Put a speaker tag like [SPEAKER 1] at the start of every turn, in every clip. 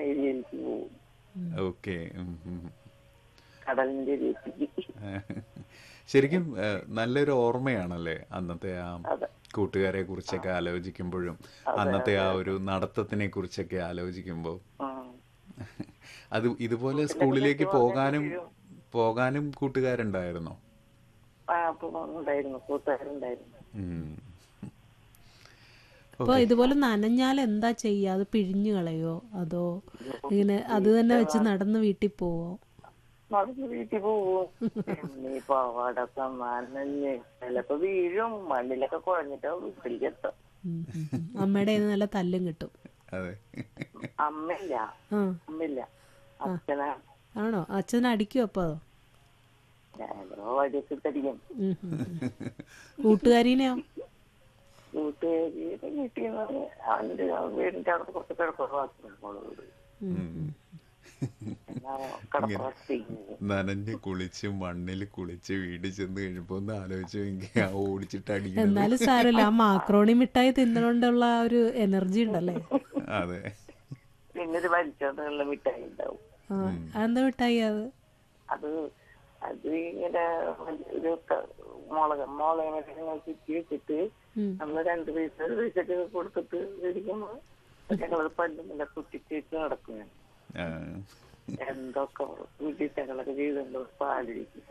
[SPEAKER 1] ഏരിയയിലേക്ക് പോകും
[SPEAKER 2] ഓക്കെ
[SPEAKER 1] കടലിന്റെ ഏരിയയിലേക്ക്
[SPEAKER 2] ശരിക്കും ഏഹ്, നല്ലൊരു ഓർമ്മയാണല്ലേ അന്നത്തെ ആ
[SPEAKER 1] അതെ.
[SPEAKER 2] കൂട്ടുകാരെ കുറിച്ചൊക്കെ ആലോചിക്കുമ്പോഴും അന്നത്തെ ആ ഒരു നടത്തത്തിനെ കുറിച്ചൊക്കെ ആലോചിക്കുമ്പോൾ
[SPEAKER 1] ഉം.
[SPEAKER 2] അത് ഇതുപോലെ സ്കൂളിലേക്ക് പോകാനും പോകാനും കൂട്ടുകാരുണ്ടായിരുന്നോ
[SPEAKER 1] ആ അപ്പൊ ഉണ്ടായിരുന്നു കൂട്ടുകാരുണ്ടായിരുന്നു
[SPEAKER 2] ഉം.
[SPEAKER 3] അപ്പൊ ഇതുപോലെ നനഞ്ഞാൽ എന്താ ചെയ്യുക അത് പിഴിഞ്ഞു കളയോ അതോ ഇങ്ങനെ അത് തന്നെ വെച്ച് നടന്ന് വീട്ടിൽ പോവോ
[SPEAKER 1] നടന്ന് വീട്ടിൽ പോവും നീ പാവാടൊക്കെ നനഞ്ഞ് ചിലപ്പോ വീഴും മണ്ണിലൊക്കെ കുഴഞ്ഞിട്ട് വീട്ടിലേക്ക് എത്തും
[SPEAKER 3] ഉം, ഉം, ഉം. അമ്മയുടെ കയ്യിൽ നിന്ന് നല്ല തല്ലും കിട്ടും
[SPEAKER 2] അതെ
[SPEAKER 1] അമ്മയില്ല
[SPEAKER 3] ആ
[SPEAKER 1] അമ്മയില്ല അച്ഛനാ
[SPEAKER 3] ആണോ അച്ഛൻ അടിക്കും അപ്പൊ അതോ
[SPEAKER 1] ഞാനോ വഴിയൊക്കെ തടിക്കും
[SPEAKER 3] ഉം, ഉം, ഉം. കൂട്ടുകാരീനെയോ
[SPEAKER 1] വീട്ടുകാരിയുടെ വീട്ടിൽ നിന്ന് അവന്റെ വീടിന്റെ അവിടെ കുറച്ച് കിടക്കുറവാക്കി വീട്
[SPEAKER 2] ഉം.
[SPEAKER 1] എന്നാ കടപ്പുറത്തേക്ക്
[SPEAKER 2] നനഞ്ഞ് കുളിച്ച് മണ്ണിൽ കുളിച്ച് വീട്ടിൽ ചെന്ന് കഴിയുമ്പോ ഒന്ന് ആലോചിച്ചു എങ്കിൽ ആ ഓടിച്ചിട്ട് അടിക്കുന്നത്
[SPEAKER 3] എന്നാലും സാരമില്ല ആ മാക്രോണി മിഠായി തിന്നുകൊണ്ടുള്ള ആ ഒരു എനർജി ഉണ്ടല്ലേ
[SPEAKER 2] അതെ
[SPEAKER 1] പിന്നെ ഒരു വലിച്ചോണ്ടുള്ള മിഠായി ഉണ്ടാവും
[SPEAKER 3] ആ അതെന്താ മിഠായി അത്
[SPEAKER 1] അത് അത് ഇങ്ങനെ ഒരു ക- മുളക് മുളക് ചുറ്റി വെച്ചിട്ട്
[SPEAKER 3] ഉം.
[SPEAKER 1] നമ്മൾ രണ്ട് പൈസ ഒരു പൈസക്ക് കൊടുത്തിട്ട് മേടിക്കുമ്പോ ഞങ്ങൾ പല്ലുമില്ല കുട്ടിച്ച് വെച്ച് നടക്കും ഞാൻ.
[SPEAKER 2] ആ.
[SPEAKER 1] എന്തൊക്കെ വിദ്യാർത്ഥികളൊക്കെ ചെയ്തുകൊണ്ട് പാലിരിക്കും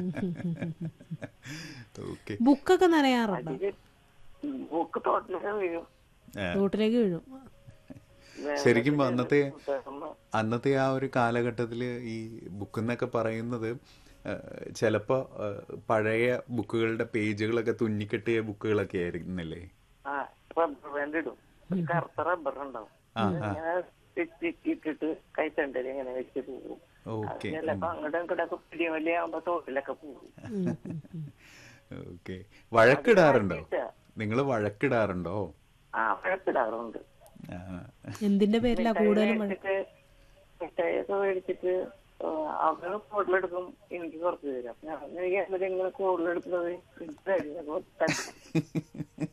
[SPEAKER 2] ഓക്കെ
[SPEAKER 3] ബുക്കൊക്കെ നനയാറുണ്ടോ
[SPEAKER 1] ബുക്ക് തോട്ടിലൊക്കെ വീഴും
[SPEAKER 2] ആ.
[SPEAKER 3] റോട്ടിലേക്ക് വീഴും
[SPEAKER 2] ശരിക്കും അന്നത്തെ
[SPEAKER 1] പുസ്തകം
[SPEAKER 2] അന്നത്തെ ആ ഒരു കാലഘട്ടത്തിൽ ഈ ബുക്ക് എന്നൊക്കെ പറയുന്നത് ചിലപ്പോൾ പഴയ ബുക്കുകളുടെ പേജുകളൊക്കെ തുന്നിക്കെട്ടിയ ബുക്കുകളൊക്കെ ആയിരുന്നില്ലേ
[SPEAKER 1] ആ റബ്ബർ ബാൻഡ് ഇടും ഒരു കറുത്ത റബ്ബർ ഉണ്ടാവും ഇങ്ങനെ ഇട്ടിട്ട് കൈത്തണ്ടല് ഇങ്ങനെ വെച്ച് പോകും
[SPEAKER 2] ഓക്കെ
[SPEAKER 1] ചിലപ്പോ അങ്ങോട്ടും ഇങ്ങോട്ടൊക്കെ പിടി വലിയ ആകുമ്പോ തോട്ടിലൊക്കെ പോകും
[SPEAKER 2] ഓക്കെ വഴക്കിടാറുണ്ടോ നിങ്ങൾ വഴക്കിടാറുണ്ടോ
[SPEAKER 1] ആ വഴക്കിടാറുണ്ട്
[SPEAKER 2] ആ.
[SPEAKER 3] എന്തിന്റെ പേരിലാ കൂടുതലും മഴ
[SPEAKER 1] മേടിച്ചിട്ട് മിഠായിയൊക്കെ മേടിച്ചിട്ട് അവര് കൂടുതലെടുക്കും എനിക്ക് കുറച്ച് തരും അപ്പൊ ഞാൻ എനിക്ക് എന്നിട്ട് ഇങ്ങനെ കൂടുതലെടുക്കുന്നത് എനിക്ക് തരും. അപ്പൊ തരും.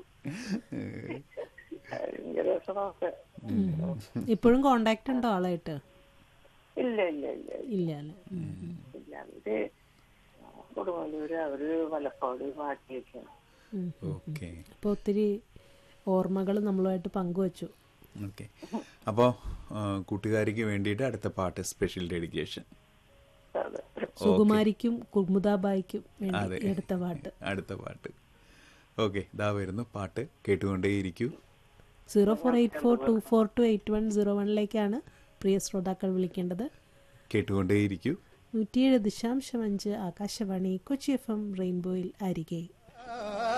[SPEAKER 1] ഭയങ്കര രസമൊക്കെ
[SPEAKER 3] ഇപ്പോഴും കോണ്ടാക്ട് ഉണ്ടോ ആളായിട്ട്
[SPEAKER 1] ഇല്ല ഇല്ല ഇല്ല
[SPEAKER 3] ഇല്ല അല്ലേ ഉം, ഉം.
[SPEAKER 1] ഇല്ല അവര് കൊടുങ്ങല്ലൂര് അവര് മലപ്പാട് മാറ്റിയൊക്കെയാണ്
[SPEAKER 3] ഉം.
[SPEAKER 2] ഓക്കെ
[SPEAKER 3] അപ്പൊ ഒത്തിരി ഓർമ്മകൾ നമ്മളുമായിട്ട് പങ്കുവച്ചു
[SPEAKER 2] ഓക്കെ അപ്പോൾ കൂട്ടുകാരിക്ക് വേണ്ടിയിട്ട് അടുത്ത പാട്ട് സ്പെഷ്യൽ ഡെഡിക്കേഷൻ
[SPEAKER 1] അതെ
[SPEAKER 3] സുകുമാരിക്കും കുമുദാബായിക്കും വേണ്ടി
[SPEAKER 2] അതെ.
[SPEAKER 3] എടുത്ത പാട്ട്
[SPEAKER 2] അടുത്ത പാട്ട് ഓക്കെ ഇതാ വരുന്നു പാട്ട് കേട്ടുകൊണ്ടേയിരിക്കൂ
[SPEAKER 3] zero four eight four two four two eight one zero വണ്ണിലേക്കാണ് പ്രിയ ശ്രോതാക്കൾ വിളിക്കേണ്ടത്
[SPEAKER 2] കേട്ടുകൊണ്ടേയിരിക്കൂ
[SPEAKER 3] നൂറ്റിയേഴ് ദശാംശം അഞ്ച് ആകാശവാണി കൊച്ചി എഫ് എം റെയിൻബോയിൽ അരികെ